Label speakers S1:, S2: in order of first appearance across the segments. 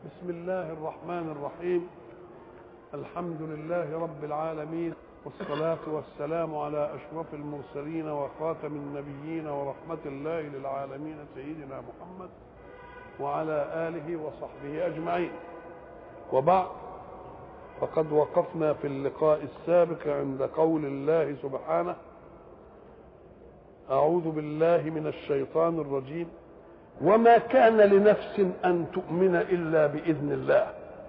S1: بسم الله الرحمن الرحيم الحمد لله رب العالمين والصلاة والسلام على أشرف المرسلين وخاتم النبيين ورحمة الله للعالمين سيدنا محمد وعلى آله وصحبه أجمعين وبعد فقد وقفنا في اللقاء السابق عند قول الله سبحانه أعوذ بالله من الشيطان الرجيم وما كان لنفس أن تؤمن إلا بإذن الله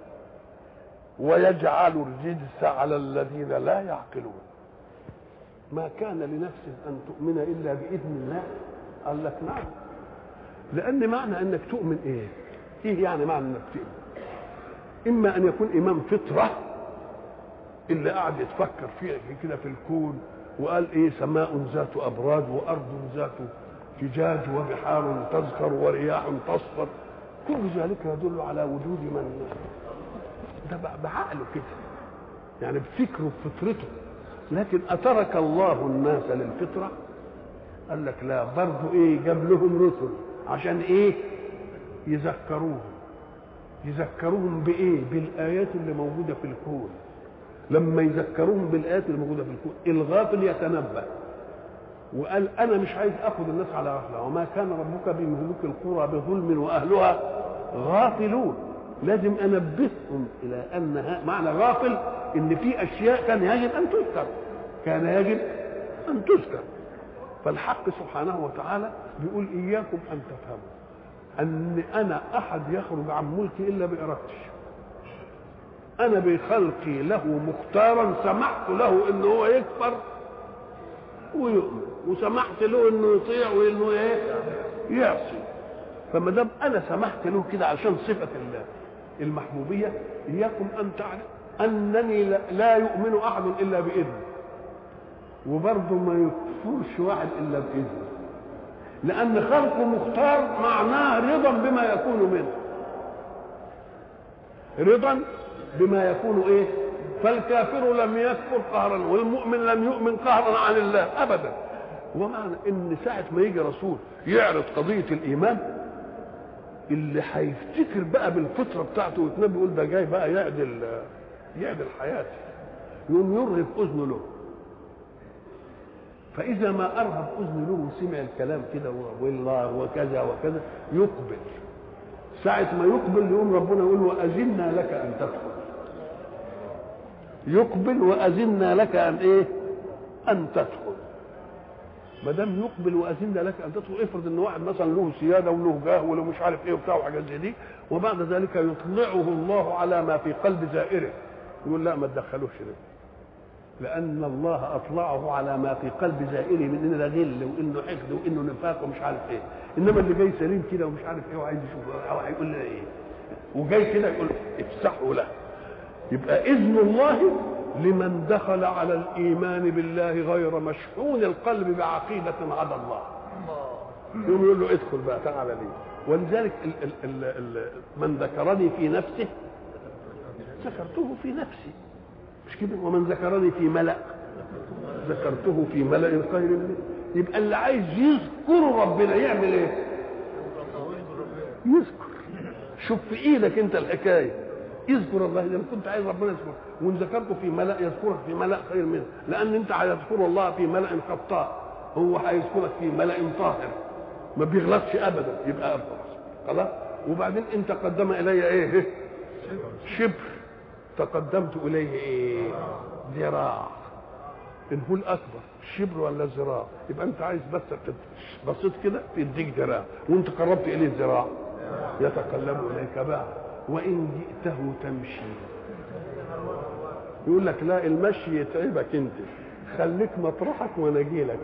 S1: ويجعل الرجس على الذين لا يعقلون ما كان لنفس أن تؤمن إلا بإذن الله قال لك نعم لأن معنى أنك تؤمن إيه إيه يعني معنى أنك تؤمن إما أن يكون إمام فطرة اللي قاعد يتفكر فيها كده في الكون وقال إيه سماء ذات أبراج وأرض ذات فجاج وبحار تزخر ورياح تصفر كل ذلك يدل على وجود من ده بعقله كده يعني بفكره بفطرته لكن أترك الله الناس للفطرة قال لك لا برضه ايه جاب لهم رسل عشان ايه يذكروهم يذكروهم بايه بالايات اللي موجوده في الكون لما يذكروهم بالايات اللي موجوده في الكون الغافل يتنبه وقال انا مش عايز اخذ الناس على غفله وما كان ربك بمهلك القرى بظلم واهلها غافلون لازم انبههم الى ان معنى غافل ان في اشياء كان يجب ان تذكر كان يجب ان تذكر فالحق سبحانه وتعالى بيقول اياكم ان تفهموا ان انا احد يخرج عن ملكي الا بارادتي انا بخلقي له مختارا سمحت له ان هو يكفر ويؤمن وسمحت له انه يطيع وانه ايه يعصي فما دام انا سمحت له كده عشان صفه الله المحبوبيه اياكم ان تعلم انني لا يؤمن احد الا باذنه وبرضه ما يكفرش واحد الا باذنه لان خلقه مختار معناه رضا بما يكون منه رضا بما يكون ايه فالكافر لم يكفر قهرا والمؤمن لم يؤمن قهرا عن الله ابدا ومعنى ان ساعه ما يجي رسول يعرض قضيه الايمان اللي هيفتكر بقى بالفطره بتاعته ويتنبي يقول ده جاي بقى يعدل يعدل حياتي يقوم يرهب اذنه له فاذا ما ارهب اذنه له وسمع الكلام كده والله وكذا وكذا يقبل ساعة ما يقبل يقوم ربنا يقول وأذنا لك أن تدخل يقبل وأذنا لك أن إيه؟ أن تدخل ما دام يقبل وأذنا لك أن تدخل افرض إن واحد مثلا له سيادة وله جاه وله مش عارف إيه وبتاع وحاجات زي دي وبعد ذلك يطلعه الله على ما في قلب زائره يقول لا ما تدخلوش ده لأن الله أطلعه على ما في قلب زائره من إن ده غل وإنه حقد وإنه نفاق ومش عارف إيه إنما اللي جاي سليم كده ومش عارف إيه وعايز يشوف أو هيقول لنا إيه وجاي كده يقول افسحوا له يبقى إذن الله لمن دخل على الإيمان بالله غير مشحون القلب بعقيدة عدا الله يقوم يقول له ادخل بقى تعالى لي ولذلك ال ال ال ال من ذكرني في نفسه ذكرته في نفسي مش كده ومن ذكرني في ملأ ذكرته في ملأ خير منه يبقى اللي عايز يذكر ربنا يعمل ايه يذكر شوف في ايدك انت الحكايه اذكر الله اذا كنت عايز ربنا يذكر وان ذكرته في ملأ يذكرك في ملأ خير منه لان انت هتذكر الله في ملأ خطاء هو هيذكرك في ملأ طاهر ما بيغلطش ابدا يبقى افضل خلاص وبعدين ان تقدم الي ايه شبر تقدمت اليه ايه ذراع ان هو الاكبر شبر ولا ذراع يبقى انت عايز بس بصيت كده يديك ذراع وانت قربت اليه ذراع يتقلب اليك بقى وان جئته تمشي يقول لك لا المشي يتعبك انت خليك مطرحك وانا اجي لك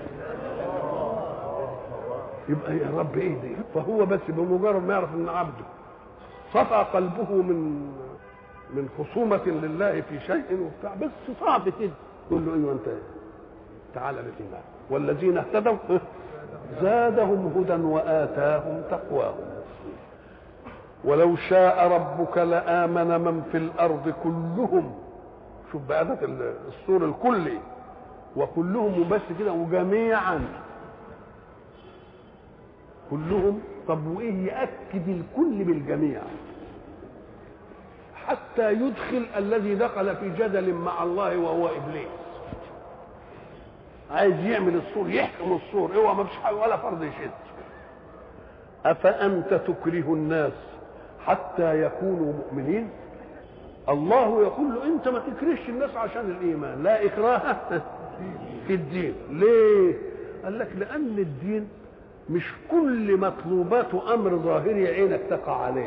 S1: يبقى يا رب ايه دي فهو بس بمجرد ما يعرف ان عبده صفى قلبه من من خصومة لله في شيء وبتاع بس صعب كده يقول له ايوه انت تعالى بالايمان والذين اهتدوا زادهم هدى واتاهم تقواهم ولو شاء ربك لامن من في الارض كلهم شوف بقى ده السور الكلي وكلهم بس كده وجميعا كلهم طب وايه ياكد الكل بالجميع حتى يدخل الذي دخل في جدل مع الله وهو ابليس عايز يعمل السور يحكم السور اوعى ما فيش حاجه ولا فرض يشد افانت تكره الناس حتى يكونوا مؤمنين الله يقول له انت ما تكرهش الناس عشان الايمان لا اكراه في الدين ليه قال لك لان الدين مش كل مطلوباته امر ظاهري عينك تقع عليه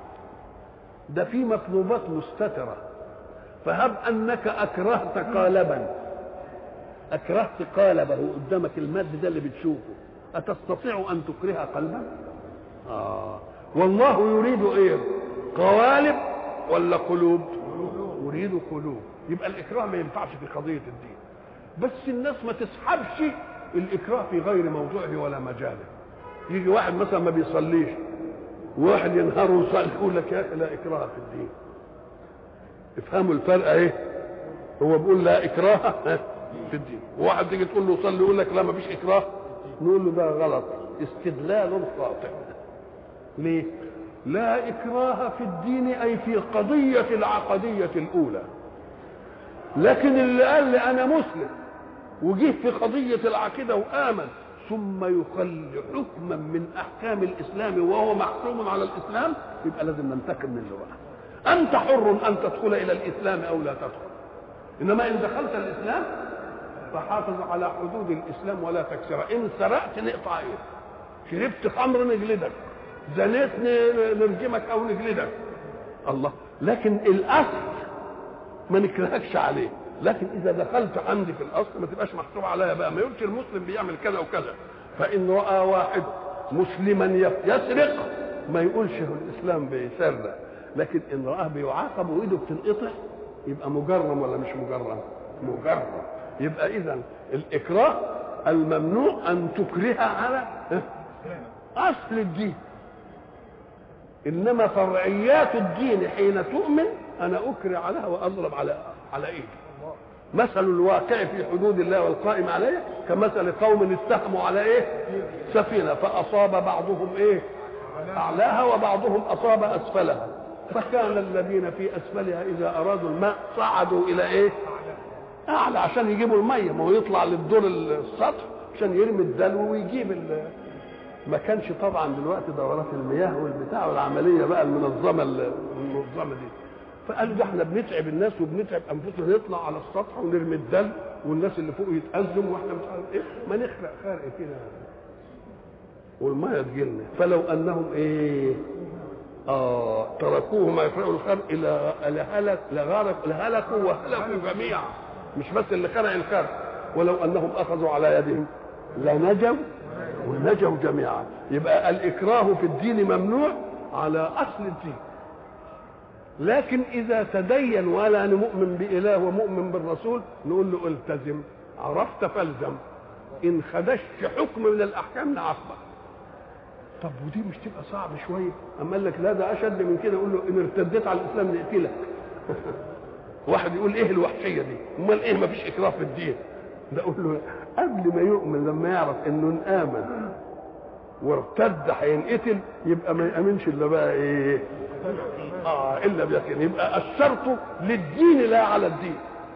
S1: ده في مطلوبات مستتره فهب انك اكرهت قالبا اكرهت قالبه قدامك المد ده اللي بتشوفه اتستطيع ان تكره قلبا اه والله يريد ايه قوالب ولا قلوب يريد قلوب يبقى الاكراه ما ينفعش في قضيه الدين بس الناس ما تسحبش الاكراه في غير موضوعه ولا مجاله يجي واحد مثلا ما بيصليش وواحد ينهار ويصلي يقول لك يا اخي لا اكراه في الدين افهموا الفرق ايه هو بيقول لا اكراه في الدين وواحد تيجي تقول له صلي يقول لك لا ما فيش اكراه نقول له ده غلط استدلال خاطئ ليه لا اكراه في الدين اي في القضيه العقديه الاولى لكن اللي قال لي انا مسلم وجه في قضيه العقيده وامن ثم يخل حكما من احكام الاسلام وهو محكوم على الاسلام يبقى لازم ننتقم منه بقى انت حر ان تدخل الى الاسلام او لا تدخل انما ان دخلت الاسلام فحافظ على حدود الاسلام ولا تكسرها ان سرقت نقطع ايه شربت خمر نجلدك زنيت نرجمك او نجلدك الله لكن الاصل ما نكرهكش عليه لكن اذا دخلت عندي في الاصل ما تبقاش محسوب عليا بقى ما يقولش المسلم بيعمل كذا وكذا فان راى واحد مسلما يسرق ما يقولش هو الاسلام بيسرق لكن ان راه بيعاقب وايده بتنقطع يبقى مجرم ولا مش مجرم مجرم يبقى اذا الاكراه الممنوع ان تكره على اصل الدين انما فرعيات الدين حين تؤمن انا اكره عليها واضرب على على ايدي مثل الواقع في حدود الله والقائم عليه كمثل قوم استهموا على ايه سفينه فاصاب بعضهم ايه اعلاها وبعضهم اصاب اسفلها فكان الذين في اسفلها اذا ارادوا الماء صعدوا الى ايه اعلى عشان يجيبوا الميه ما هو يطلع للدور السطح عشان يرمي الدلو ويجيب ال ما كانش طبعا دلوقتي دورات المياه والبتاع والعمليه بقى المنظمه المنظمه دي فقالوا ده احنا بنتعب الناس وبنتعب انفسنا نطلع على السطح ونرمي الدل والناس اللي فوق يتأزم واحنا مش عارف ايه ما نخلق خرق كده والميه تجيلنا فلو انهم ايه اه تركوه ما يفرقوا الخرق الى لهلك لغرق لهلكوا وهلكوا جميعا مش بس اللي خلق الخرق ولو انهم اخذوا على يدهم لنجوا ونجوا جميعا يبقى الاكراه في الدين ممنوع على اصل الدين لكن اذا تدين ولا انا مؤمن باله ومؤمن بالرسول نقول له التزم عرفت فالزم ان خدشت حكم من الاحكام نعاقبك طب ودي مش تبقى صعب شويه اما قال لك لا ده اشد من كده يقول له ان ارتديت على الاسلام نقتلك واحد يقول ايه الوحشيه دي امال ايه ما فيش اكراه في الدين ده اقول له قبل ما يؤمن لما يعرف انه امن وارتد هينقتل يبقى ما يامنش الا بقى ايه اه الا بيقين يبقى الشرط للدين لا على الدين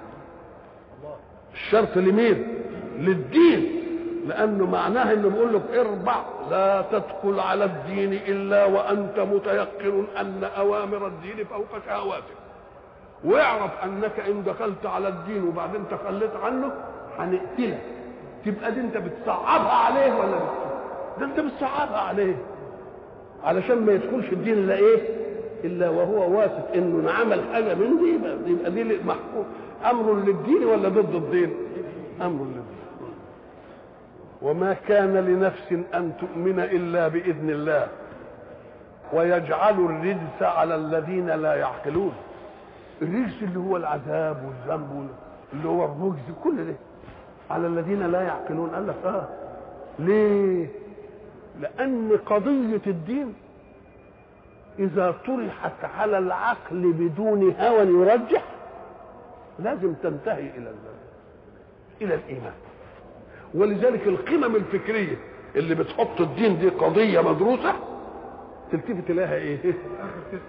S1: الشرط لمين للدين لانه معناه انه بيقول لك اربع لا تدخل على الدين الا وانت متيقن ان اوامر الدين فوق شهواتك واعرف انك ان دخلت على الدين وبعدين تخليت عنه هنقتلك تبقى دي انت بتصعبها عليه ولا بتصعبها ده انت بتصعبها عليه علشان ما يدخلش الدين الا ايه الا وهو واثق انه انعمل حاجه من دي يبقى, يبقى دي محكوم امر للدين ولا ضد الدين امر للدين وما كان لنفس ان تؤمن الا باذن الله ويجعل الرجس على الذين لا يعقلون الرجس اللي هو العذاب والذنب اللي هو الرجز كل ده على الذين لا يعقلون قال لك اه ليه لان قضيه الدين اذا طرحت على العقل بدون هوى يرجح لازم تنتهي الى الزمان الى الايمان ولذلك القمم الفكريه اللي بتحط الدين دي قضيه مدروسه تلتفت اليها ايه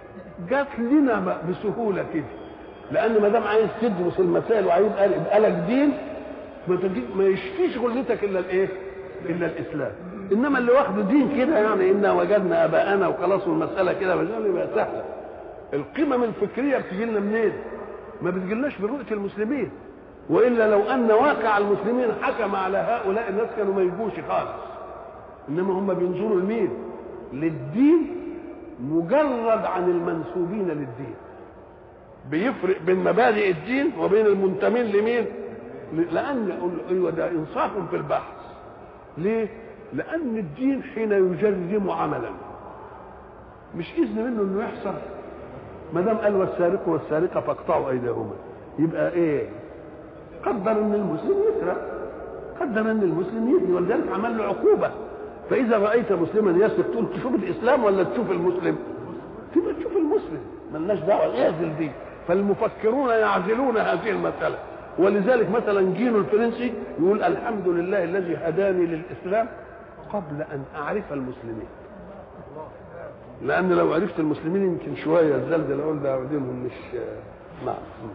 S1: جات لنا بسهوله كده لان ما دام عايز تدرس المسائل وعايز يبقى لك دين ما ما يشفيش غلتك الا الايه؟ الا الاسلام انما اللي واخده دين كده يعني انا وجدنا اباءنا وخلاص والمساله كده يبقى سهله القمم الفكريه بتجي لنا منين؟ ما بتجيلناش برؤيه المسلمين والا لو ان واقع المسلمين حكم على هؤلاء الناس كانوا ما يجوش خالص انما هم بينظروا لمين؟ للدين مجرد عن المنسوبين للدين بيفرق بين مبادئ الدين وبين المنتمين لمين؟ لان ايوه ده انصاف في البحث ليه؟ لان الدين حين يجرم عملا مش اذن منه انه يحصل ما دام قال والسارق والسارقه فاقطعوا ايديهما يبقى ايه؟ قدر ان المسلم يسرق قدر ان المسلم يزني ولذلك عمل له عقوبه فاذا رايت مسلما يسرق تقول تشوف الاسلام ولا تشوف المسلم؟ تبقى تشوف المسلم ملناش دعوه اعزل دي فالمفكرون يعزلون هذه المساله ولذلك مثلا جينو الفرنسي يقول الحمد لله الذي هداني للاسلام قبل ان اعرف المسلمين لان لو عرفت المسلمين يمكن شويه الزلزال اقول ده دينهم مش نعم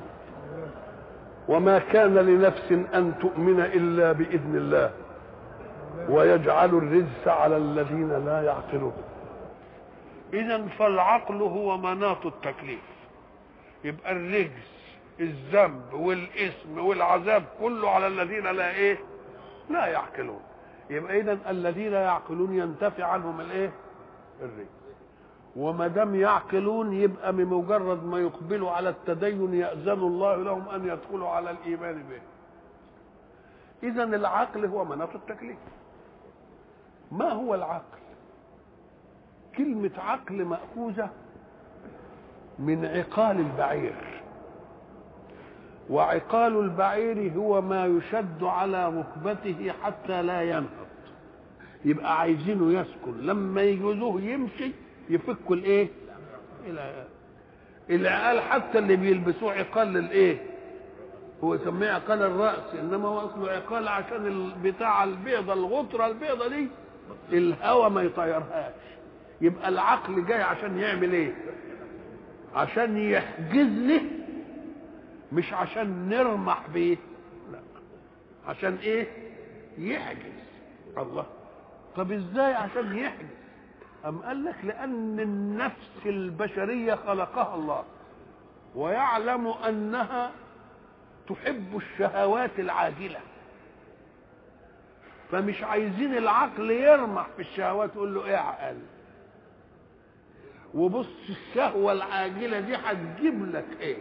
S1: وما كان لنفس ان تؤمن الا باذن الله ويجعل الرجس على الذين لا يعقلون اذا فالعقل هو مناط التكليف يبقى الرجس الذنب والاثم والعذاب كله على الذين لا ايه لا يعقلون يبقى اذا الذين يعقلون ينتفع عنهم الايه الرجس وما دام يعقلون يبقى بمجرد ما يقبلوا على التدين يأذن الله لهم أن يدخلوا على الإيمان به إذا العقل هو مناط التكليف ما هو العقل كلمة عقل مأخوذة من عقال البعير وعقال البعير هو ما يشد على ركبته حتى لا ينهض يبقى عايزينه يسكن لما يجوزوه يمشي يفكوا الايه الى العقال حتى اللي بيلبسوه عقال للايه هو يسميه عقال الراس انما هو اصله عقال عشان بتاع البيضه الغطره البيضه دي الهواء ما يطيرهاش يبقى العقل جاي عشان يعمل ايه عشان يحجز لي مش عشان نرمح بيه لا عشان ايه يحجز الله طب ازاي عشان يحجز أم قال لك لأن النفس البشرية خلقها الله ويعلم أنها تحب الشهوات العاجلة فمش عايزين العقل يرمح في الشهوات تقول له اعقل وبص الشهوة العاجلة دي هتجيب لك ايه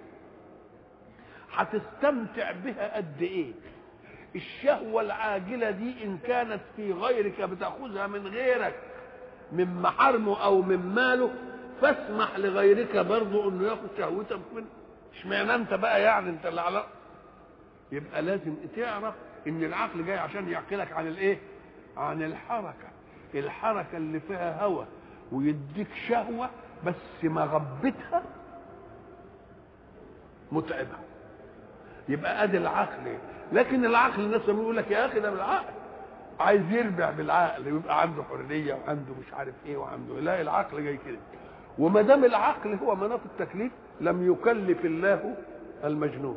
S1: هتستمتع بها قد ايه الشهوة العاجلة دي إن كانت في غيرك بتأخذها من غيرك من محارمه او من ماله فاسمح لغيرك برضه انه ياخد شهوتك منه اشمعنى انت بقى يعني انت اللي على يبقى لازم تعرف ان العقل جاي عشان يعقلك عن الايه عن الحركه الحركه اللي فيها هوى ويديك شهوه بس مغبتها متعبه يبقى ادي العقل لكن العقل الناس يقول لك يا اخي ده بالعقل عايز يربع بالعقل ويبقى عنده حريه وعنده مش عارف ايه وعنده لا العقل جاي كده وما دام العقل هو مناط التكليف لم يكلف الله المجنون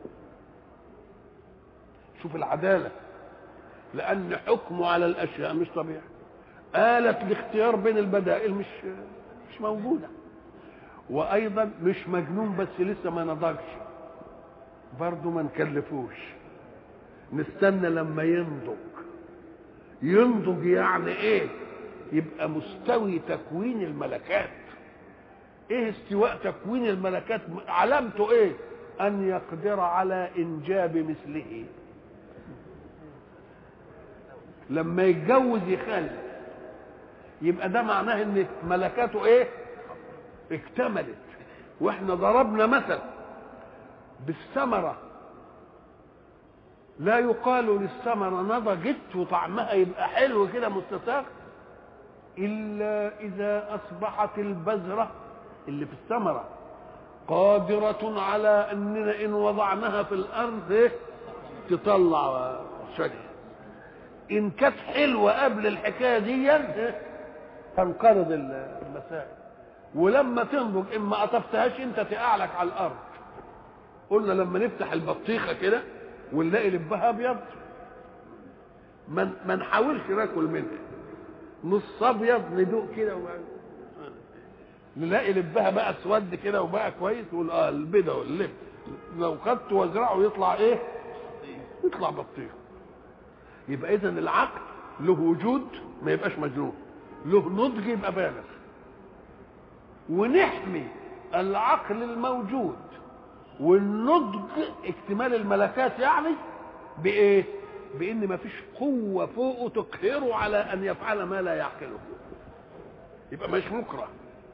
S1: شوف العداله لان حكمه على الاشياء مش طبيعي آلة الاختيار بين البدائل مش مش موجودة وأيضا مش مجنون بس لسه ما نضجش برضه ما نكلفوش نستنى لما ينضج ينضج يعني ايه يبقى مستوي تكوين الملكات ايه استواء تكوين الملكات علامته ايه ان يقدر على انجاب مثله لما يتجوز يخلف يبقى ده معناه ان ملكاته ايه اكتملت واحنا ضربنا مثل بالثمره لا يقال للثمرة نضجت وطعمها يبقى حلو كده مستساغ إلا إذا أصبحت البذرة اللي في الثمرة قادرة على أننا إن وضعناها في الأرض تطلع شجر إن كانت حلوة قبل الحكاية دي تنقرض المسائل ولما تنضج اما قطفتهاش انت تقع لك على الارض قلنا لما نفتح البطيخه كده ونلاقي لبها ابيض ما ما نحاولش ناكل منها نص ابيض ندوق كده وبعدين نلاقي لبها بقى اسود كده وبقى كويس ونقول اه البيضه واللب لو خدت وازرعه يطلع ايه؟ يطلع بطيخ يبقى اذا العقل له وجود ما يبقاش مجنون له نضج يبقى بالغ ونحمي العقل الموجود والنضج اكتمال الملكات يعني بايه بان ما فيش قوه فوقه تقهره على ان يفعل ما لا يعقله يبقى مش مكره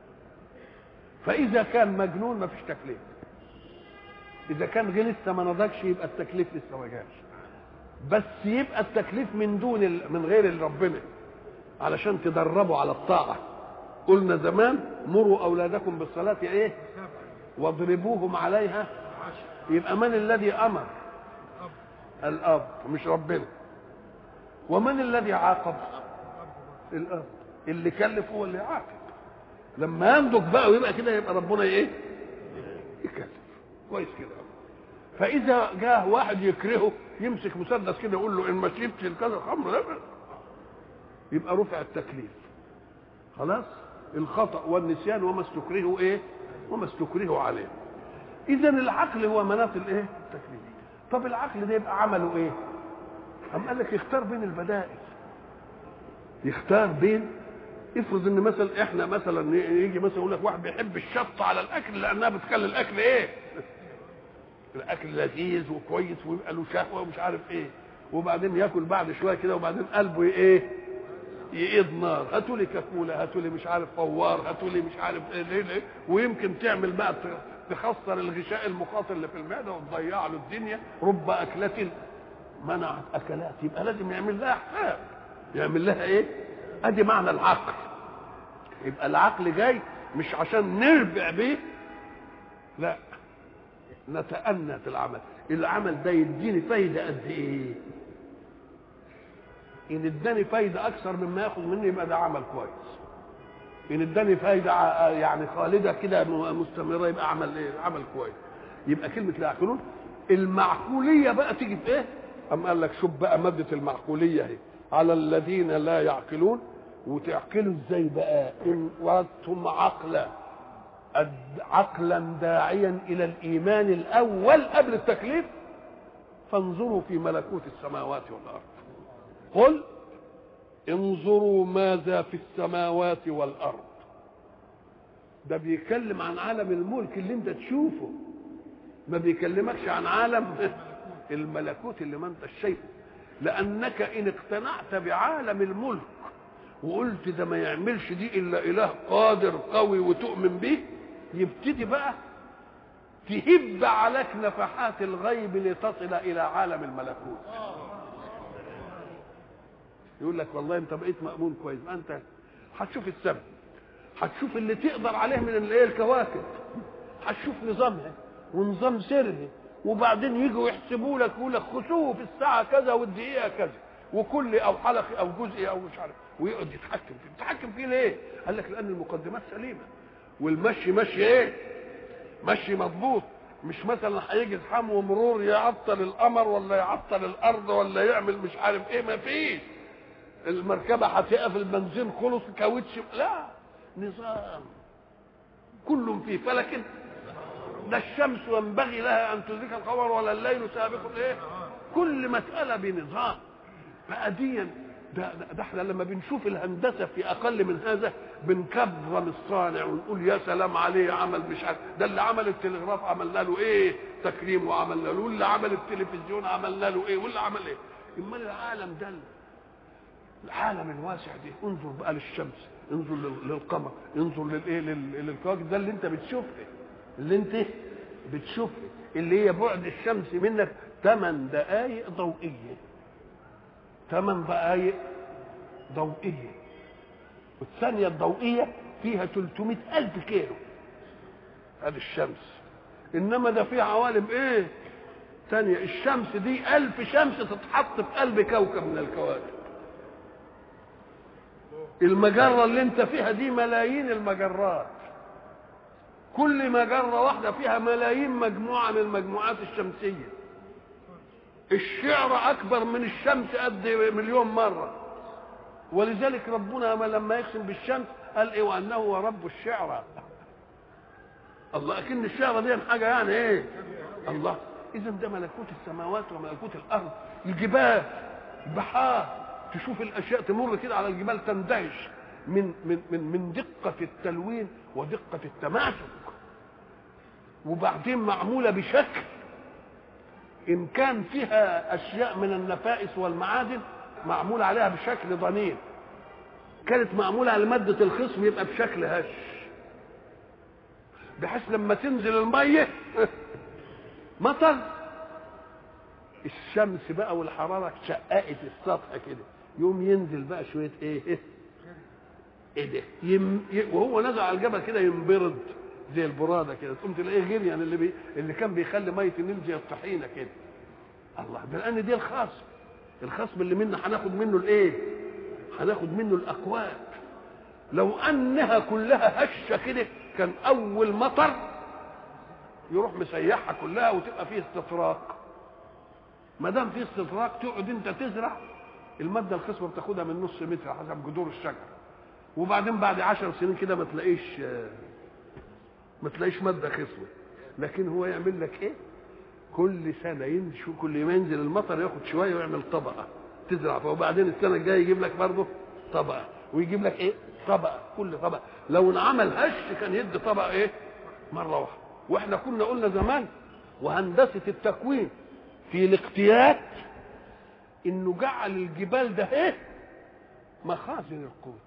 S1: فاذا كان مجنون ما فيش تكليف اذا كان غير لسه ما نضجش يبقى التكليف لسه ما جاش بس يبقى التكليف من دون ال... من غير ربنا علشان تدربوا على الطاعه قلنا زمان مروا اولادكم بالصلاه ايه واضربوهم عليها يبقى من الذي امر الاب مش ربنا ومن الذي عاقب الاب اللي كلف هو اللي عاقب لما ينضج بقى ويبقى كده يبقى ربنا ايه يكلف كويس كده فاذا جاء واحد يكرهه يمسك مسدس كده يقول له ان ما شربتش الكذا خمر لا يبقى رفع التكليف خلاص الخطا والنسيان وما استكرهوا ايه وما استكرهوا عليه اذا العقل هو مناط الايه التكليف طب العقل ده يبقى عمله ايه أم قال لك يختار بين البدائل يختار بين افرض ان مثلا احنا مثلا يجي مثلا يقول لك واحد بيحب الشطه على الاكل لانها بتخلي الاكل ايه الاكل لذيذ وكويس ويبقى له شهوه ومش عارف ايه وبعدين ياكل بعد شويه كده وبعدين قلبه ايه يقيض نار هاتوا لي كاكوله هاتوا لي مش عارف فوار هاتوا لي مش عارف ايه ليه ليه ويمكن تعمل بقى تخسر الغشاء المخاطر اللي في المعده وتضيع له الدنيا رب اكله منعت اكلات يبقى لازم يعمل لها حساب يعمل لها ايه ادي معنى العقل يبقى العقل جاي مش عشان نربع بيه لا نتأنى في العمل العمل ده يديني فايدة قد ايه ان اداني فايدة اكثر مما ياخذ مني يبقى ده عمل كويس ان اداني فايدة يعني خالدة كده مستمرة يبقى عمل ايه عمل كويس يبقى كلمة لا يعقلون المعقولية بقى تيجي في ايه أم قال لك شوف بقى مادة المعقولية اهي على الذين لا يعقلون وتعقلوا ازاي بقى ان وردتم عقلا عقلا داعيا الى الايمان الاول قبل التكليف فانظروا في ملكوت السماوات والارض قل انظروا ماذا في السماوات والارض ده بيتكلم عن عالم الملك اللي انت تشوفه ما بيكلمكش عن عالم الملكوت اللي ما انت شايفه لانك ان اقتنعت بعالم الملك وقلت ده ما يعملش دي الا اله قادر قوي وتؤمن به يبتدي بقى تهب عليك نفحات الغيب لتصل الى عالم الملكوت يقول لك والله انت بقيت مامون كويس ما انت هتشوف السبب هتشوف اللي تقدر عليه من الايه الكواكب هتشوف نظامها ونظام سرها وبعدين يجوا يحسبوا لك يقول لك خسوه في الساعه كذا والدقيقه كذا وكل او حلقي او جزئي او مش عارف ويقعد يتحكم فيه يتحكم فيه ليه؟ قال لك لان المقدمات سليمه والمشي مشي ايه؟ مشي مضبوط مش مثلا هيجي زحام ومرور يعطل القمر ولا يعطل الارض ولا يعمل مش عارف ايه ما فيش المركبه هتقف البنزين خلص كاوتش لا نظام كل في فلك ده الشمس ينبغي لها ان تدرك القمر ولا الليل سابق الايه كل مساله بنظام فاديا ده, ده, ده احنا لما بنشوف الهندسه في اقل من هذا بنكرم الصانع ونقول يا سلام عليه عمل مش عارف ده اللي عمل التلغراف عملنا له ايه تكريم وعملنا له واللي عمل التلفزيون عملنا له ايه واللي عمل ايه امال العالم ده العالم الواسع ده انظر بقى للشمس انظر للقمر انظر للايه للكواكب ده اللي انت بتشوفه اللي انت بتشوفه اللي هي بعد الشمس منك ثمان دقائق ضوئيه ثمان دقائق ضوئيه والثانيه الضوئيه فيها 300 ألف كيلو هذه الشمس إنما ده في عوالم إيه ثانية الشمس دي ألف شمس تتحط في قلب كوكب من الكواكب المجرة اللي انت فيها دي ملايين المجرات كل مجرة واحدة فيها ملايين مجموعة من المجموعات الشمسية الشعر أكبر من الشمس قد مليون مرة ولذلك ربنا لما يقسم بالشمس قال إيه وأنه هو رب الشعرى الله أكن الشعرى دي حاجة يعني إيه الله إذا ده ملكوت السماوات وملكوت الأرض الجبال البحار تشوف الأشياء تمر كده على الجبال تندهش من من من من دقة التلوين ودقة التماسك وبعدين معمولة بشكل إن كان فيها أشياء من النفائس والمعادن معمولة عليها بشكل ضنين كانت معمولة على مادة الخصم يبقى بشكل هش بحيث لما تنزل المية مطر الشمس بقى والحرارة شققت السطح كده يوم ينزل بقى شوية ايه ايه ده يم... ي... وهو نزل على الجبل كده ينبرد زي البراده كده تقوم تلاقيه غير يعني اللي بي... اللي كان بيخلي ميه النيل زي الطحينه كده الله ده لان دي الخصم الخصم اللي منا هناخد منه الايه هناخد منه الاكواب لو انها كلها هشه كده كان اول مطر يروح مسيحها كلها وتبقى فيه استطراق ما دام فيه استطراق تقعد انت تزرع الماده الخصبه بتاخدها من نص متر حسب جذور الشجر وبعدين بعد عشر سنين كده ما تلاقيش ما تلاقيش ماده خصبه لكن هو يعمل لك ايه كل سنه ينشو كل ما ينزل المطر ياخد شويه ويعمل طبقه تزرع فيها وبعدين السنه الجايه يجيب لك برضه طبقه ويجيب لك ايه طبقه كل طبقه لو انعمل هش كان يدي طبقه ايه مره واحده واحنا كنا قلنا زمان وهندسه التكوين في الاقتيات انه جعل الجبال ده ايه مخازن القوت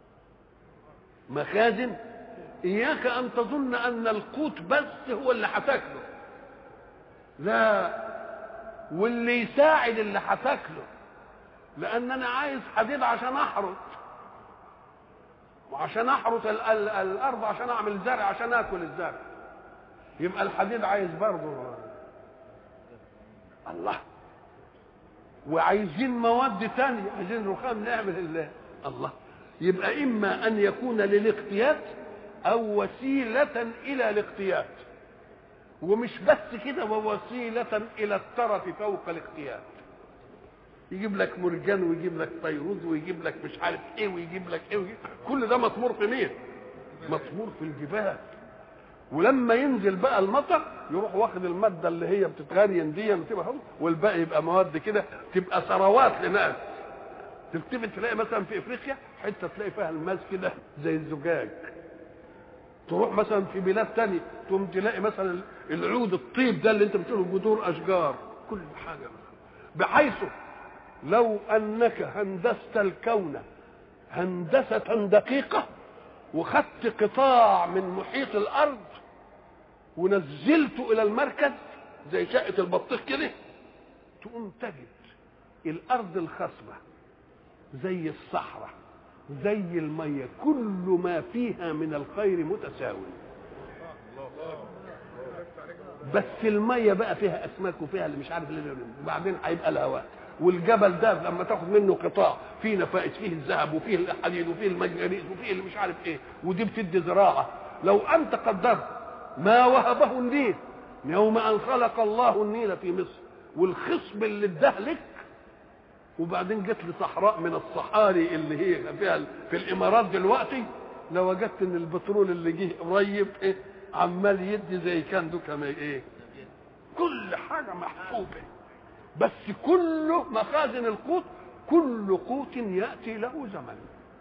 S1: مخازن اياك ان تظن ان القوت بس هو اللي هتاكله لا واللي يساعد اللي هتاكله لان انا عايز حديد عشان احرث وعشان احرث ال- ال- الارض عشان اعمل زرع عشان اكل الزرع يبقى الحديد عايز برضه الله وعايزين مواد تانية عايزين رخام نعمل الله الله يبقى إما أن يكون للاقتيات أو وسيلة إلى الاقتيات ومش بس كده ووسيلة إلى الترف فوق الاقتيات يجيب لك مرجان ويجيب لك فيروز ويجيب لك مش عارف ايه ويجيب لك ايه ويجيب كل ده مطمور في مين؟ مطمور في الجبال ولما ينزل بقى المطر يروح واخد الماده اللي هي بتتغرين دي وتبقى حلو، والباقي يبقى مواد كده تبقى ثروات لناس تلتفت تلاقي مثلا في افريقيا حته تلاقي فيها الماس كده زي الزجاج تروح مثلا في بلاد تانية تقوم تلاقي مثلا العود الطيب ده اللي انت بتقوله جذور اشجار كل حاجه بحيث لو انك هندست الكون هندسه دقيقه وخدت قطاع من محيط الارض ونزلته الى المركز زي شقه البطيخ كده تقوم تجد الارض الخصبه زي الصحراء زي الميه كل ما فيها من الخير متساوي بس الميه بقى فيها اسماك وفيها اللي مش عارف اللي وبعدين هيبقى الهواء والجبل ده لما تاخد منه قطاع فيه نفائس فيه الذهب وفيه الحديد وفيه المنجنيز وفيه اللي مش عارف ايه ودي بتدي زراعه لو انت قدرت ما وهبه النيل يوم ان خلق الله النيل في مصر والخصب اللي اداه لك وبعدين جت لي صحراء من الصحاري اللي هي فيها في الامارات دلوقتي لوجدت ان البترول اللي جه قريب ايه عمال يدي زي كان دوكا ما ايه كل حاجه محسوبه بس كله مخازن القوت كل قوت ياتي له زمن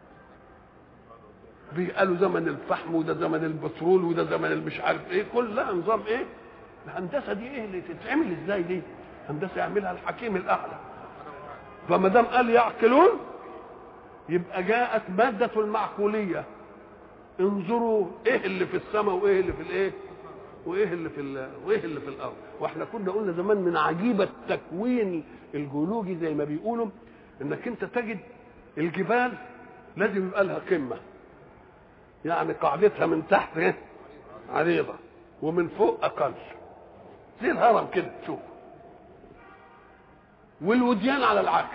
S1: قالوا زمن الفحم وده زمن البترول وده زمن المش عارف ايه كلها نظام ايه الهندسه دي ايه اللي تتعمل ازاي دي هندسه يعملها الحكيم الاعلى فما دام قال يعقلون يبقى جاءت ماده المعقوليه انظروا ايه اللي في السماء وايه اللي في الايه وايه اللي في ال- وايه اللي في الارض واحنا كنا قلنا زمان من عجيبه التكوين الجيولوجي زي ما بيقولوا انك انت تجد الجبال لازم يبقى لها قمه يعني قاعدتها من تحت ايه عريضه ومن فوق اقل زي الهرم كده تشوف والوديان على العكس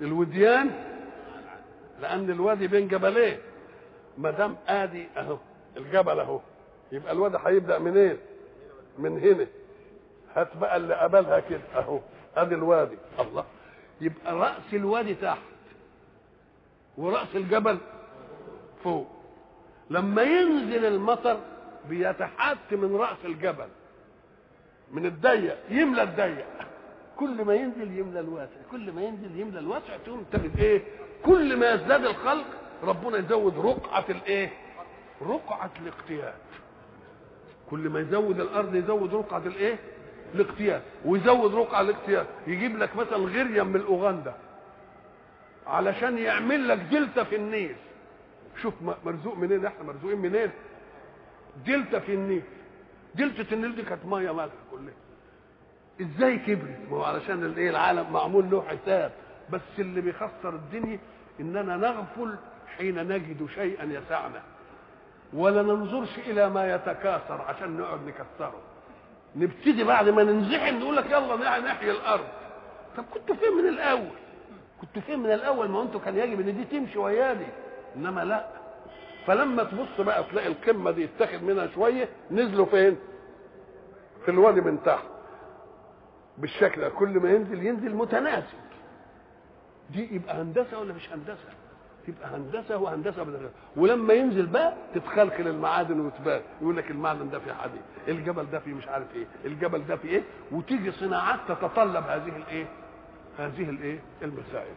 S1: الوديان لان الوادي بين جبلين ما دام ادي اهو الجبل اهو يبقى الواد هيبدا منين من هنا هات بقى اللي قبلها كده اهو ادي الوادي الله يبقى راس الوادي تحت وراس الجبل فوق لما ينزل المطر بيتحت من راس الجبل من الضيق يملى الضيق كل ما ينزل يملى الواسع كل ما ينزل يملى الواسع تقوم تجد ايه كل ما يزداد الخلق ربنا يزود رقعه الايه رقعه الاقتياد كل ما يزود الارض يزود رقعه الايه الاقتياد ويزود رقعه الاقتياد يجيب لك مثلا غريم من اوغندا علشان يعمل لك دلتا في النيل شوف مرزوق منين احنا مرزوقين منين دلتا في النيل دلتا النيل دي كانت ميه مالحه كلها ازاي كبرت ما هو علشان الايه العالم معمول له حساب بس اللي بيخسر الدنيا اننا نغفل حين نجد شيئا يسعنا ولا ننظرش الى ما يتكاثر عشان نقعد نكسره نبتدي بعد ما ننزحم نقول لك يلا نحيي الارض طب كنتوا فين من الاول كنتوا فين من الاول ما انتوا كان يجب ان دي تمشي ويادي انما لا فلما تبص بقى تلاقي القمه دي يتاخد منها شويه نزلوا فين في الوادي من تحت بالشكل ده كل ما ينزل ينزل متناسب دي يبقى هندسه ولا مش هندسه تبقى هندسه وهندسه بدل ولما ينزل بقى تتخلخل المعادن وتبان يقول لك المعدن ده فيه حديد الجبل ده فيه مش عارف ايه الجبل ده فيه ايه وتيجي صناعات تتطلب هذه الايه هذه الايه المسائل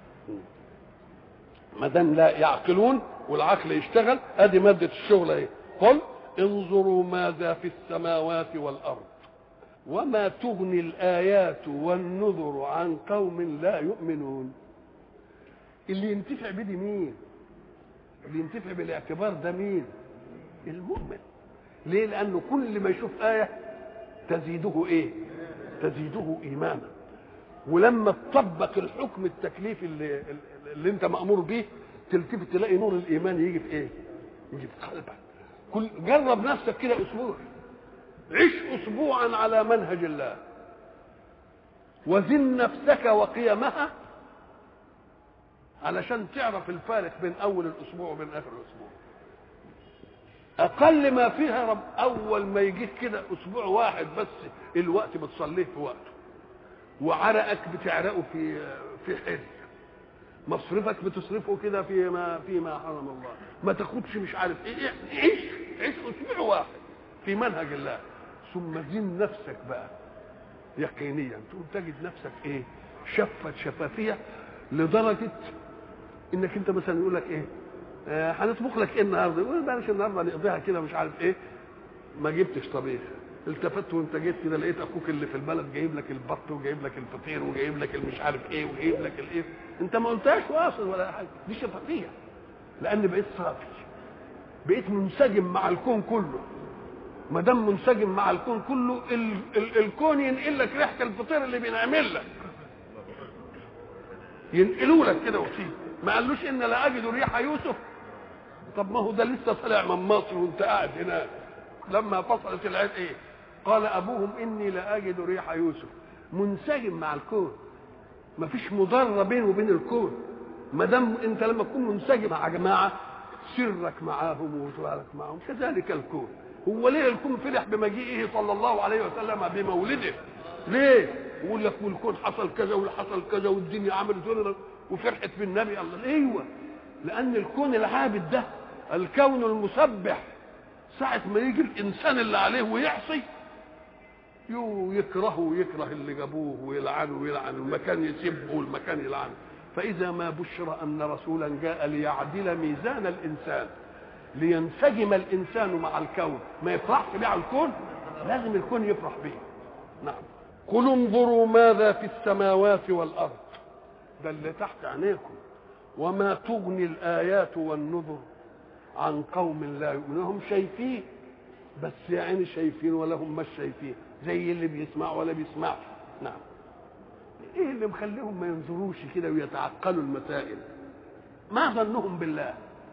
S1: ما دام لا يعقلون والعقل يشتغل ادي ماده الشغل ايه قل انظروا ماذا في السماوات والارض وما تغني الايات والنذر عن قوم لا يؤمنون اللي ينتفع بدي مين اللي ينتفع بالاعتبار ده مين المؤمن ليه لانه كل ما يشوف ايه تزيده ايه تزيده ايمانا ولما تطبق الحكم التكليفي اللي, اللي انت مامور به تلتفت تلاقي نور الايمان يجي في ايه يجي في قلبك كل جرب نفسك كده اسبوع عش اسبوعا على منهج الله وزن نفسك وقيمها علشان تعرف الفارق بين اول الاسبوع وبين اخر الاسبوع اقل ما فيها رب اول ما يجيك كده اسبوع واحد بس الوقت بتصليه في وقته وعرقك بتعرقه في في حل مصرفك بتصرفه كده فيما فيما حرم الله ما تاخدش مش عارف ايه عيش عيش اسبوع واحد في منهج الله ثم زن نفسك بقى يقينيا تقوم تجد نفسك ايه شفت شفافيه لدرجه انك انت مثلا يقول لك ايه آه هنطبخ لك ايه النهارده يقول بلاش النهارده نقضيها كده مش عارف ايه ما جبتش طبيخ التفت وانت جيت كده لقيت اخوك اللي في البلد جايب لك البط وجايب لك الفطير وجايب لك المش عارف ايه وجايب لك الايه انت ما قلتهاش واصل ولا حاجه دي شفافيه لان بقيت صافي بقيت منسجم مع الكون كله ما دام منسجم مع الكون كله ال ال الكون ينقل لك ريحه الفطير اللي بينعمل لك ينقلوا لك كده وتيجي ما قالوش ان لا اجد ريح يوسف طب ما هو ده لسه طالع من مصر وانت قاعد هناك لما فصلت العيد ايه قال ابوهم اني لاجد ريح يوسف منسجم مع الكون ما فيش مضره بينه وبين الكون ما دام انت لما تكون منسجم مع جماعه سرك معاهم وجوارك معاهم كذلك الكون هو ليه الكون فرح بمجيئه صلى الله عليه وسلم بمولده ليه يقول لك والكون حصل كذا وحصل كذا والدنيا عملت وفرحت بالنبي الله ايوه لان الكون العابد ده الكون المسبح ساعة ما يجي الإنسان اللي عليه ويعصي يو يكرهه ويكره اللي جابوه ويلعنه ويلعن المكان يسبه والمكان يلعنه فإذا ما بشر أن رسولا جاء ليعدل ميزان الإنسان لينسجم الإنسان مع الكون ما يفرحش بيه على الكون لازم الكون يفرح به نعم قل انظروا ماذا في السماوات والأرض ده اللي تحت عينيكم وما تغني الآيات والنذر عن قوم لا يؤمنون هم شايفين بس يا عيني شايفين ولا هم مش شايفين زي اللي بيسمع ولا بيسمعش نعم ايه اللي مخليهم ما ينظروش كده ويتعقلوا المسائل ما ظنهم بالله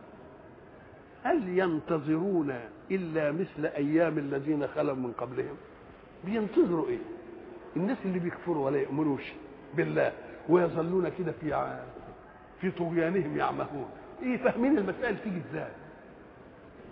S1: هل ينتظرون الا مثل ايام الذين خلوا من قبلهم بينتظروا ايه الناس اللي بيكفروا ولا يؤمنوش بالله ويظلون كده في في طغيانهم يعمهون ايه فاهمين المسائل تيجي ازاي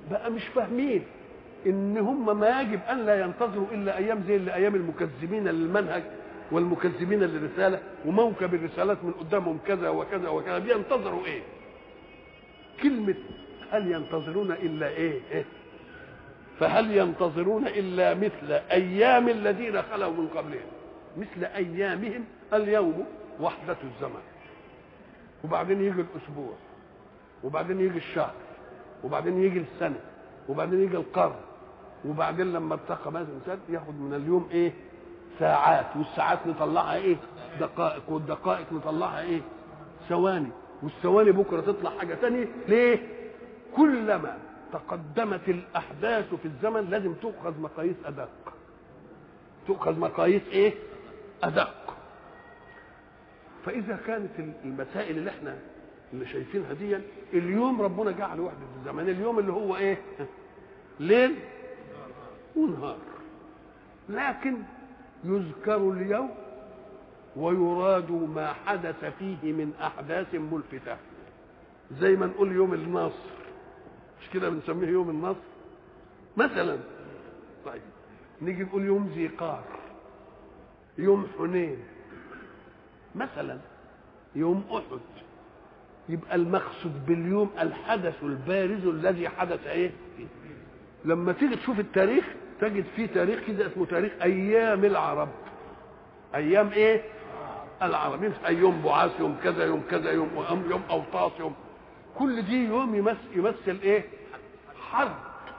S1: بقى مش فاهمين ان هم ما يجب ان لا ينتظروا الا ايام زي اللي ايام المكذبين للمنهج والمكذبين للرساله وموكب الرسالات من قدامهم كذا وكذا وكذا بينتظروا ايه؟ كلمه هل ينتظرون الا ايه؟ إيه؟ فهل ينتظرون الا مثل ايام الذين خلوا من قبلهم مثل ايامهم اليوم وحده الزمن وبعدين يجي الاسبوع وبعدين يجي الشهر وبعدين يجي السنه وبعدين يجي القرن وبعدين لما ارتقى مثلا الانسان ياخد من اليوم ايه ساعات والساعات نطلعها ايه دقائق والدقائق نطلعها ايه ثواني والثواني بكره تطلع حاجه تانية ليه كلما تقدمت الاحداث في الزمن لازم تؤخذ مقاييس ادق تؤخذ مقاييس ايه ادق فاذا كانت المسائل اللي احنا اللي شايفينها دي اليوم ربنا جعل وحده الزمن اليوم اللي هو ايه ليل ونهار لكن يذكر اليوم ويراد ما حدث فيه من احداث ملفته زي ما نقول يوم النصر مش كده بنسميه يوم النصر مثلا طيب نيجي نقول يوم ذي قار يوم حنين مثلا يوم احد يبقى المقصود باليوم الحدث البارز الذي حدث ايه لما تيجي تشوف التاريخ تجد فيه تاريخ كده اسمه تاريخ ايام العرب ايام ايه العرب يمسك يوم بعاث يوم كذا يوم كذا يوم يوم اوطاس يوم كل دي يوم يمثل, يمثل ايه حرب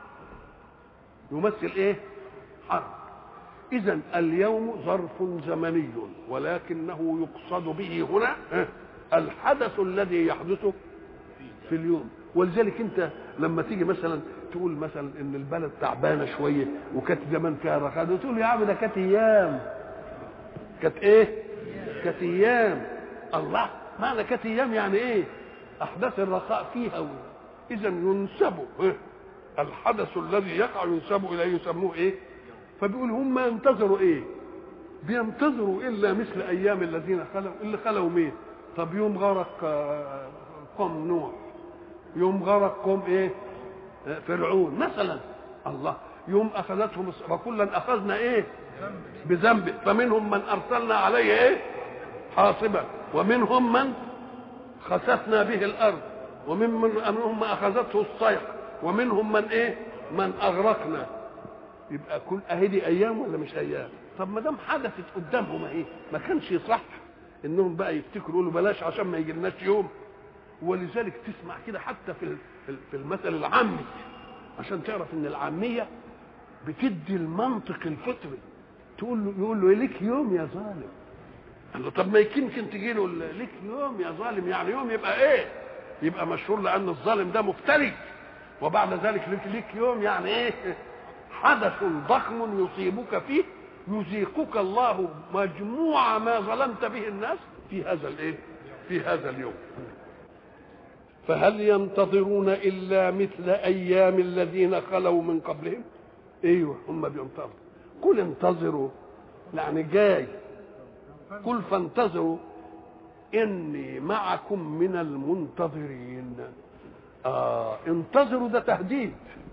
S1: يمثل ايه حرب اذا اليوم ظرف زمني ولكنه يقصد به هنا الحدث الذي يحدث في اليوم ولذلك انت لما تيجي مثلا تقول مثلا ان البلد تعبانه شويه وكانت زمان فيها رخاء تقول يا عم ده كانت ايام كانت ايه؟ كانت ايام الله معنى كانت ايام يعني ايه؟ احداث الرخاء فيها اذا ينسب إيه؟ الحدث الذي يقع ينسب اليه يسموه ايه؟ فبيقول هم ينتظروا ايه؟ بينتظروا الا مثل ايام الذين خلوا اللي خلوا مين؟ طب يوم غرق قوم نوح يوم غرق قوم ايه؟ فرعون مثلا الله يوم اخذتهم وكلا اخذنا ايه بذنب فمنهم من ارسلنا عليه ايه حاصبا ومنهم من خسفنا به الارض ومنهم من اخذته الصيحه ومنهم من ايه من اغرقنا يبقى كل اهي دي ايام ولا مش ايام طب ما دام حدثت قدامهم اهي ما كانش يصح انهم بقى يفتكروا يقولوا بلاش عشان ما يجيلناش يوم ولذلك تسمع كده حتى في في المثل العامي عشان تعرف ان العاميه بتدي المنطق الفطري تقول له يقول له ليك يوم يا ظالم قال له طب ما يمكن تجي له ليك يوم يا ظالم يعني يوم يبقى ايه يبقى مشهور لان الظالم ده مفتري وبعد ذلك ليك ليك يوم يعني ايه حدث ضخم يصيبك فيه يذيقك الله مجموع ما ظلمت به الناس في هذا الايه في هذا اليوم فهل ينتظرون الا مثل ايام الذين خلوا من قبلهم ايوه هم بينتظروا قل انتظروا يعني جاي قل فانتظروا اني معكم من المنتظرين آه انتظروا ده تهديد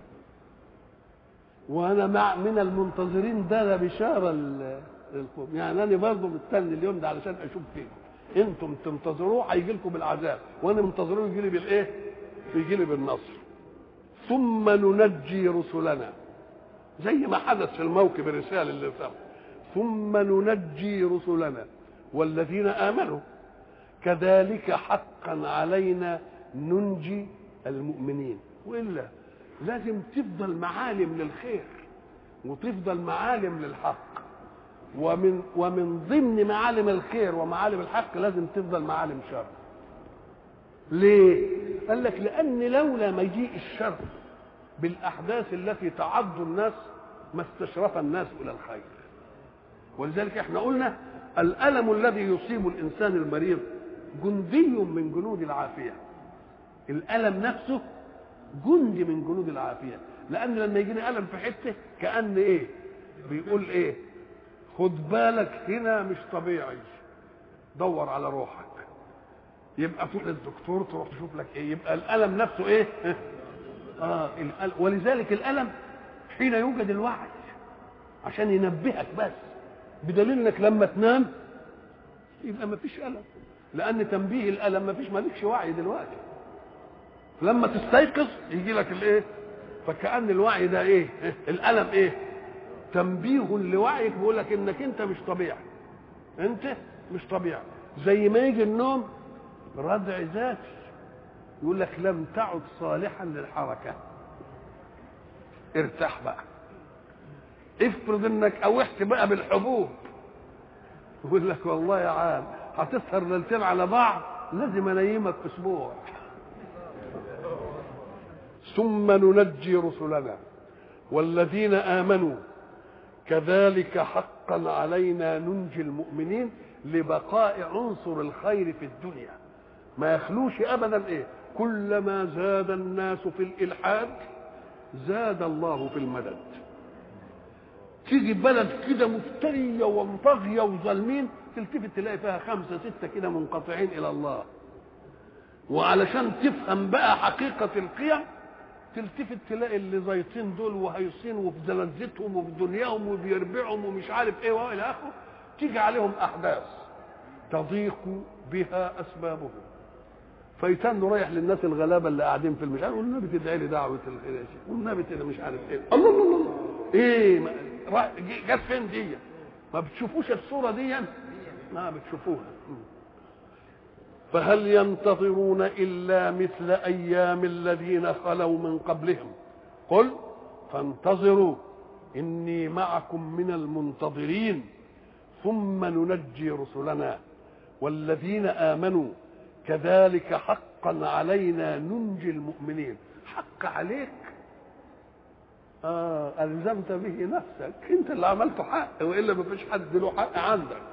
S1: وانا مع من المنتظرين ده ده بشاره للقوم يعني انا برضه مستني اليوم ده علشان اشوف فين انتم تنتظروه هيجي لكم بالعذاب وانا منتظروه يجي لي بالايه؟ يجي لي بالنصر ثم ننجي رسلنا زي ما حدث في الموكب الرسالة اللي سبق ثم ننجي رسلنا والذين آمنوا كذلك حقا علينا ننجي المؤمنين وإلا لازم تفضل معالم للخير وتفضل معالم للحق ومن ومن ضمن معالم الخير ومعالم الحق لازم تفضل معالم شر ليه قال لك لان لولا مجيء الشر بالاحداث التي تعض الناس ما استشرف الناس الى الخير ولذلك احنا قلنا الالم الذي يصيب الانسان المريض جندي من جنود العافيه الالم نفسه جندي من جنود العافيه لان لما يجيني الم في حته كان ايه بيقول ايه خد بالك هنا مش طبيعي دور على روحك يبقى تروح للدكتور تروح تشوف لك ايه يبقى الالم نفسه ايه اه الأل- ولذلك الالم حين يوجد الوعي عشان ينبهك بس بدليل انك لما تنام يبقى ما فيش الم لان تنبيه الالم ما فيش مالكش وعي دلوقتي لما تستيقظ يجي لك الايه فكأن الوعي ده ايه الالم ايه تنبيه لوعيك بيقول لك انك انت مش طبيعي انت مش طبيعي زي ما يجي النوم ردع ذاتي يقول لك لم تعد صالحا للحركه ارتاح بقى افرض انك اوحت بقى بالحبوب يقول لك والله يا عام هتسهر ليلتين على بعض لازم انيمك اسبوع ثم ننجي رسلنا والذين امنوا كذلك حقا علينا ننجي المؤمنين لبقاء عنصر الخير في الدنيا ما يخلوش ابدا ايه كلما زاد الناس في الالحاد زاد الله في المدد تيجي بلد كده مفترية ومطغية وظالمين تلتفت تلاقي فيها خمسة ستة كده منقطعين إلى الله وعلشان تفهم بقى حقيقة القيم تلتفت تلاقي اللي زيطين دول وهيصين وفي زلزتهم وفي دنياهم وبيربعهم ومش عارف ايه والى اخره تيجي عليهم احداث تضيق بها اسبابهم فيتن رايح للناس الغلابه اللي قاعدين في المشعر والنبي تدعي لي دعوه الخير يا شيخ والنبي كده مش عارف ايه الله الله الله, الله. ايه ما- را- جت فين دي ما بتشوفوش الصوره دي ما بتشوفوها فهل ينتظرون الا مثل ايام الذين خلوا من قبلهم قل فانتظروا اني معكم من المنتظرين ثم ننجي رسلنا والذين امنوا كذلك حقا علينا ننجي المؤمنين حق عليك آه ألزمت به نفسك أنت اللي عملته حق وإلا ما فيش حد له حق عندك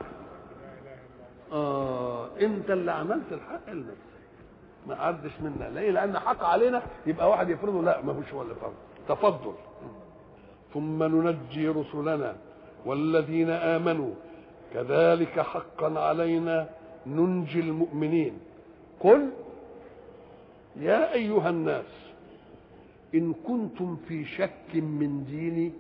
S1: آه أنت اللي عملت الحق لنفسك ما عدش منا ليه لأن حق علينا يبقى واحد يفرضه لا ما هوش هو اللي فرض تفضل ثم ننجي رسلنا والذين آمنوا كذلك حقا علينا ننجي المؤمنين قل يا أيها الناس إن كنتم في شك من ديني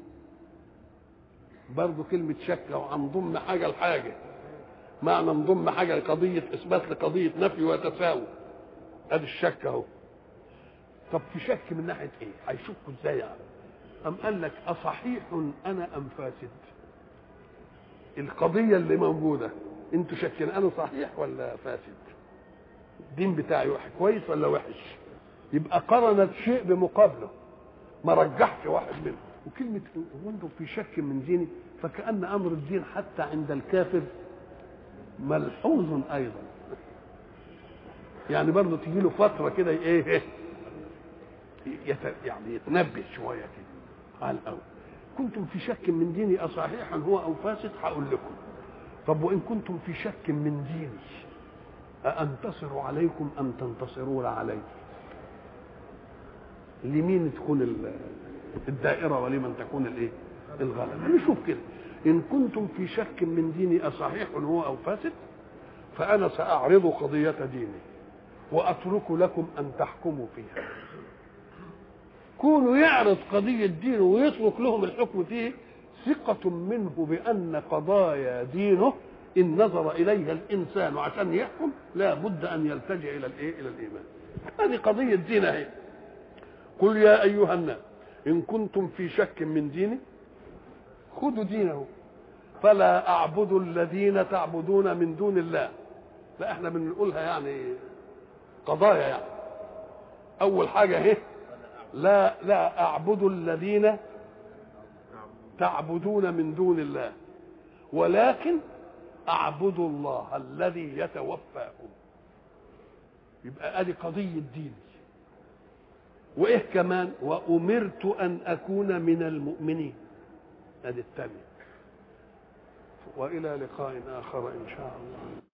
S1: برضو كلمة شك لو هنضم حاجة لحاجة معنى نضم حاجة لقضية إثبات لقضية نفي وتساوي أدي الشك أهو طب في شك من ناحية إيه؟ هيشكوا إزاي يعني؟ أم قال لك أصحيح أنا أم فاسد؟ القضية اللي موجودة أنتوا شاكين أنا صحيح ولا فاسد؟ الدين بتاعي واحد كويس ولا وحش؟ يبقى قرنت شيء بمقابله ما رجحش واحد منهم وكلمة وانتم في شك من ديني فكأن أمر الدين حتى عند الكافر ملحوظ أيضا يعني برضه تجي له فترة كده إيه يت يعني يتنبه شوية كده على الأول كنتم في شك من ديني أصحيحا هو أو فاسد هقول لكم طب وإن كنتم في شك من ديني أأنتصر عليكم أم تنتصرون علي لمين تكون ال- الدائرة ولمن تكون الايه الغلبة نشوف كده إن كنتم في شك من ديني أصحيح هو أو فاسد فأنا سأعرض قضية ديني وأترك لكم أن تحكموا فيها كونوا يعرض قضية دينه ويترك لهم الحكم فيه ثقة منه بأن قضايا دينه إن نظر إليها الإنسان عشان يحكم لا بد أن يلتجئ إلى الإيه؟ إلى الإيمان هذه قضية دين أهي قل يا أيها الناس إن كنتم في شك من ديني خذوا دينه فلا أعبد الذين تعبدون من دون الله لا احنا بنقولها يعني قضايا يعني أول حاجة اهي لا لا أعبد الذين تعبدون من دون الله ولكن أعبد الله الذي يتوفاكم يبقى ادي قضية دين وايه كمان وامرت ان اكون من المؤمنين ادي الثانيه والى لقاء اخر ان شاء الله